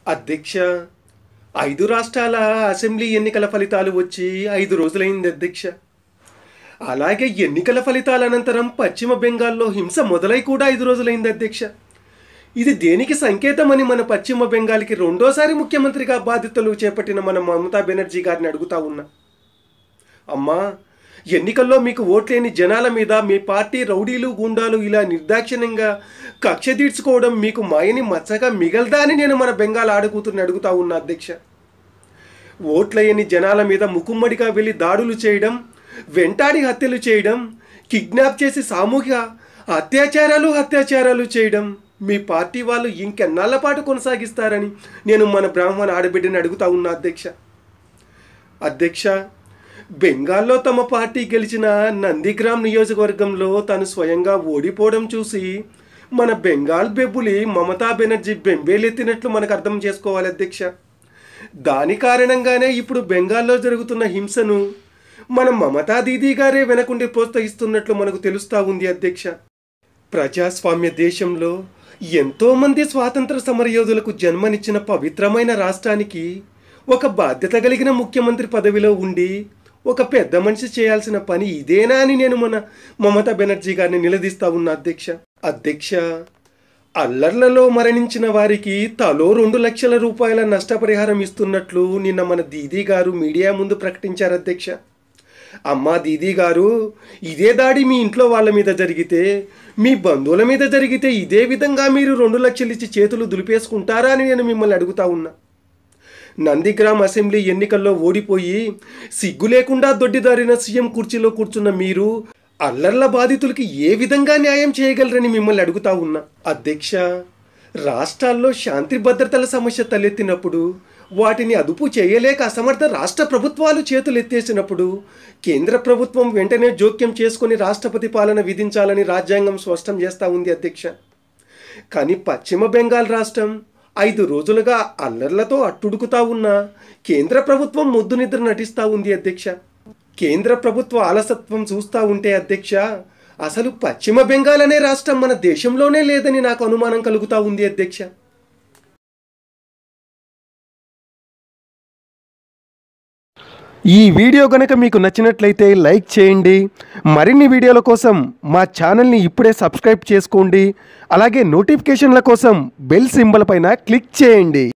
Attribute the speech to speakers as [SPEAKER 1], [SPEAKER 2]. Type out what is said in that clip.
[SPEAKER 1] అధ్యక్ష ఐదు రాష్ట్రాల అసెంబ్లీ ఎన్నికల ఫలితాలు వచ్చి ఐదు రోజులైంది అధ్యక్ష అలాగే ఎన్నికల ఫలితాల అనంతరం పశ్చిమ బెంగాల్లో హింస మొదలై కూడా ఐదు రోజులైంది అధ్యక్ష ఇది దేనికి సంకేతమని మన పశ్చిమ బెంగాల్కి రెండోసారి ముఖ్యమంత్రిగా బాధ్యతలు చేపట్టిన మన మమతా బెనర్జీ గారిని అడుగుతా ఉన్నా అమ్మా ఎన్నికల్లో మీకు ఓట్లేని జనాల మీద మీ పార్టీ రౌడీలు గుండాలు ఇలా నిర్దాక్షిణ్యంగా కక్ష తీర్చుకోవడం మీకు మాయని మచ్చగా మిగలదా అని నేను మన బెంగాల్ ఆడకూతుర్ని అడుగుతా ఉన్నా అధ్యక్ష ఓట్లేని జనాల మీద ముకుమ్మడిగా వెళ్ళి దాడులు చేయడం వెంటాడి హత్యలు చేయడం కిడ్నాప్ చేసి సామూహిక అత్యాచారాలు అత్యాచారాలు చేయడం మీ పార్టీ వాళ్ళు ఇంకెన్నాళ్ల పాటు కొనసాగిస్తారని నేను మన బ్రాహ్మణ ఆడబిడ్డని అడుగుతా ఉన్నా అధ్యక్ష అధ్యక్ష బెంగాల్లో తమ పార్టీ గెలిచిన నందిగ్రామ్ నియోజకవర్గంలో తను స్వయంగా ఓడిపోవడం చూసి మన బెంగాల్ బెబ్బులి మమతా బెనర్జీ బెంబేలెత్తినట్లు మనకు అర్థం చేసుకోవాలి అధ్యక్ష దాని కారణంగానే ఇప్పుడు బెంగాల్లో జరుగుతున్న హింసను మన మమతా దీదీ గారే వెనకుండి ప్రోత్సహిస్తున్నట్లు మనకు తెలుస్తూ ఉంది అధ్యక్ష ప్రజాస్వామ్య దేశంలో ఎంతోమంది స్వాతంత్ర సమరయోధులకు జన్మనిచ్చిన పవిత్రమైన రాష్ట్రానికి ఒక బాధ్యత కలిగిన ముఖ్యమంత్రి పదవిలో ఉండి ఒక పెద్ద మనిషి చేయాల్సిన పని ఇదేనా అని నేను మన మమతా బెనర్జీ గారిని నిలదీస్తా ఉన్నా అధ్యక్ష అధ్యక్ష అల్లర్లలో మరణించిన వారికి తలో రెండు లక్షల రూపాయల నష్టపరిహారం ఇస్తున్నట్లు నిన్న మన దీదీ గారు మీడియా ముందు ప్రకటించారు అధ్యక్ష అమ్మా దీదీ గారు ఇదే దాడి మీ ఇంట్లో వాళ్ళ మీద జరిగితే మీ బంధువుల మీద జరిగితే ఇదే విధంగా మీరు రెండు లక్షలు ఇచ్చి చేతులు దులిపేసుకుంటారా అని నేను మిమ్మల్ని అడుగుతా ఉన్నా నందిగ్రామ్ అసెంబ్లీ ఎన్నికల్లో ఓడిపోయి సిగ్గు లేకుండా దొడ్డిదారిన సీఎం కుర్చీలో కూర్చున్న మీరు అల్లర్ల బాధితులకి ఏ విధంగా న్యాయం చేయగలరని మిమ్మల్ని అడుగుతా ఉన్నా అధ్యక్ష రాష్ట్రాల్లో శాంతి భద్రతల సమస్య తలెత్తినప్పుడు వాటిని అదుపు చేయలేక అసమర్థ రాష్ట్ర ప్రభుత్వాలు చేతులెత్తేసినప్పుడు కేంద్ర ప్రభుత్వం వెంటనే జోక్యం చేసుకుని రాష్ట్రపతి పాలన విధించాలని రాజ్యాంగం స్పష్టం చేస్తూ ఉంది అధ్యక్ష కానీ పశ్చిమ బెంగాల్ రాష్ట్రం ఐదు రోజులుగా అల్లర్లతో అట్టుడుకుతా ఉన్న కేంద్ర ప్రభుత్వం ముద్దు నిద్ర నటిస్తూ ఉంది అధ్యక్ష కేంద్ర ప్రభుత్వ ఆలసత్వం చూస్తూ ఉంటే అధ్యక్ష అసలు పశ్చిమ బెంగాల్ అనే రాష్ట్రం మన దేశంలోనే లేదని నాకు అనుమానం కలుగుతా ఉంది అధ్యక్ష ఈ వీడియో కనుక మీకు నచ్చినట్లయితే లైక్ చేయండి మరిన్ని వీడియోల కోసం మా ఛానల్ని ఇప్పుడే సబ్స్క్రైబ్ చేసుకోండి అలాగే నోటిఫికేషన్ల కోసం బెల్ సింబల్ పైన క్లిక్ చేయండి